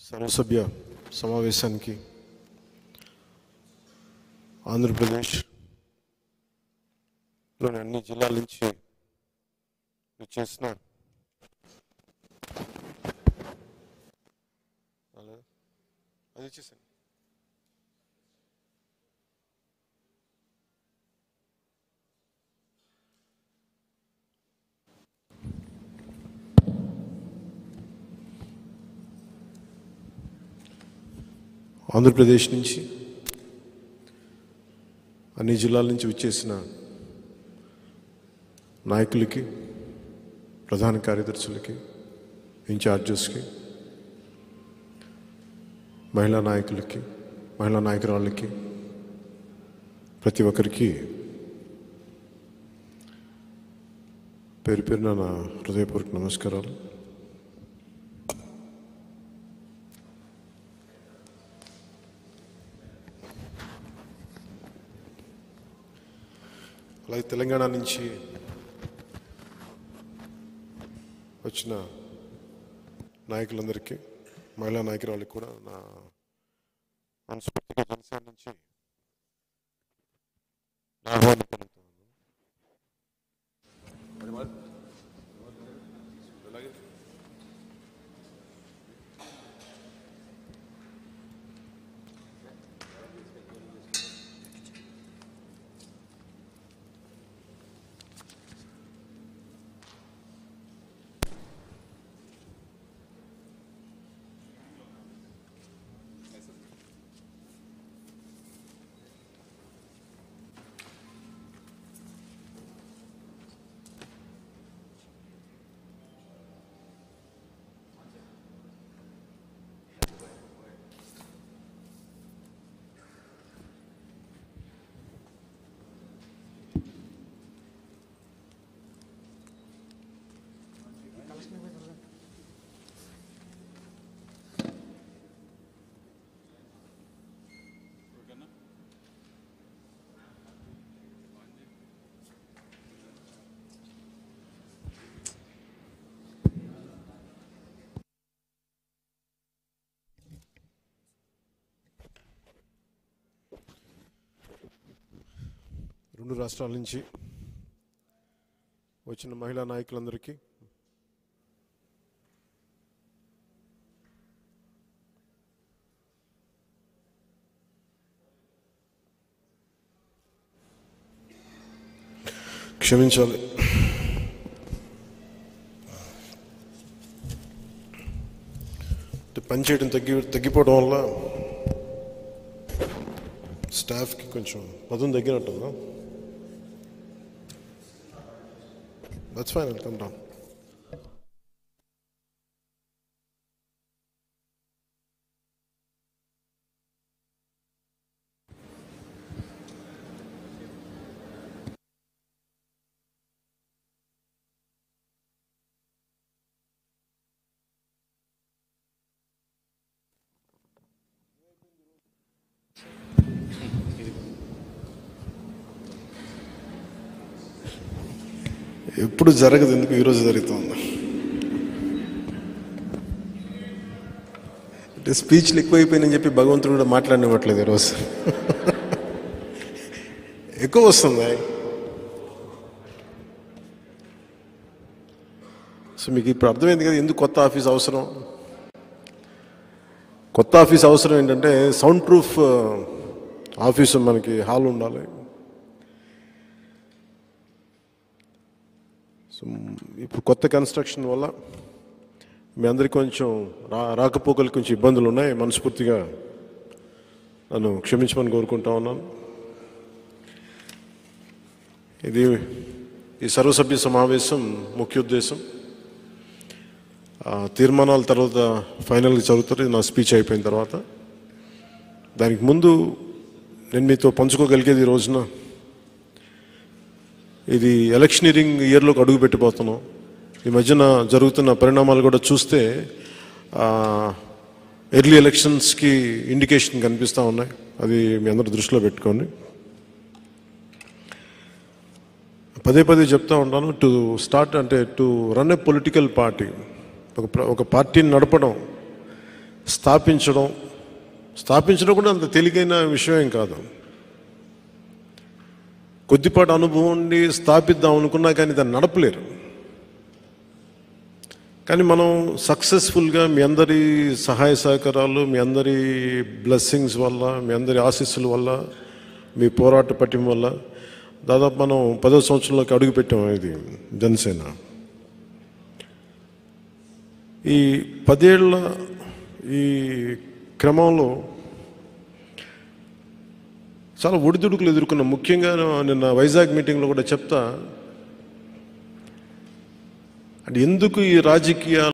సర్వసభ్య సమావేశానికి ఆంధ్రప్రదేశ్లోని అన్ని జిల్లాల నుంచి వచ్చేసిన అలా- అది ఇచ్చేసాను ఆంధ్రప్రదేశ్ నుంచి అన్ని జిల్లాల నుంచి వచ్చేసిన నాయకులకి ప్రధాన కార్యదర్శులకి ఇన్ఛార్జెస్కి మహిళా నాయకులకి మహిళా నాయకురాళ్ళకి ప్రతి ఒక్కరికి పేరు పేరున నా హృదయపూర్వక నమస్కారాలు అలాగే తెలంగాణ నుంచి వచ్చిన నాయకులందరికీ మహిళా నాయకురాళ్ళకి కూడా నా మనస్ఫూర్తిగా జనసేన నుంచి నా ఆహ్వానం పలుకుతున్నాను రెండు రాష్ట్రాల నుంచి వచ్చిన మహిళా నాయకులందరికీ క్షమించాలి పని చేయడం తగ్గి తగ్గిపోవడం వల్ల స్టాఫ్కి కొంచెం పదం తగ్గినట్టుందా that's fine I'll come down ఎప్పుడు జరగదు ఎందుకు ఈరోజు జరుగుతుంది అంటే స్పీచ్లు ఎక్కువైపోయినని చెప్పి భగవంతుడు కూడా మాట్లాడినవ్వట్లేదు ఈరోజు ఎక్కువ వస్తుంది సో మీకు ఇప్పుడు అర్థమైంది కదా ఎందుకు కొత్త ఆఫీస్ అవసరం కొత్త ఆఫీస్ అవసరం ఏంటంటే సౌండ్ ప్రూఫ్ ఆఫీసు మనకి హాల్ ఉండాలి సో ఇప్పుడు కొత్త కన్స్ట్రక్షన్ వల్ల మీ అందరికీ కొంచెం రా రాకపోకలు కొంచెం ఇబ్బందులు ఉన్నాయి మనస్ఫూర్తిగా నన్ను క్షమించమని కోరుకుంటా ఉన్నాను ఇది ఈ సర్వసభ్య సమావేశం ముఖ్య ఉద్దేశం ఆ, తీర్మానాల తర్వాత ఫైనల్గా చదువుతారు ఇది నా స్పీచ్ అయిపోయిన తర్వాత దానికి ముందు నేను మీతో పంచుకోగలిగేది ఈ రోజున ఇది ఎలక్షనీరింగ్ ఇయర్లోకి అడుగు పెట్టిపోతున్నాం ఈ మధ్యన జరుగుతున్న పరిణామాలు కూడా చూస్తే ఎర్లీ ఎలక్షన్స్కి ఇండికేషన్ కనిపిస్తూ ఉన్నాయి అది మీ అందరూ దృష్టిలో పెట్టుకోండి పదే పదే చెప్తా ఉంటాను టు స్టార్ట్ అంటే to run a political party ఒక ప్ర- ఒక పార్టీని నడపడం స్థాపించడం స్థాపించడం కూడా అంత తేలికైన విషయం ఏం కాదు కొద్దిపాటి అనుభవం ఉండి స్థాపిద్దాం అనుకున్నా కానీ దాన్ని నడపలేరు కానీ మనం సక్సెస్ఫుల్గా మీ అందరి సహాయ సహకారాలు మీ అందరి బ్లెస్సింగ్స్ వల్ల మీ అందరి ఆశీస్సుల వల్ల మీ పోరాట పట్టిం వల్ల దాదాపు మనం పదో సంవత్సరంలోకి అడుగుపెట్టాం ఇది జనసేన ఈ పదేళ్ల ఈ క్రమంలో చాలా ఒడిదుడుకులు ఎదుర్కొన్నాం ముఖ్యంగా నిన్న వైజాగ్ మీటింగ్లో కూడా చెప్తా అంటే ఎందుకు ఈ రాజకీయాలు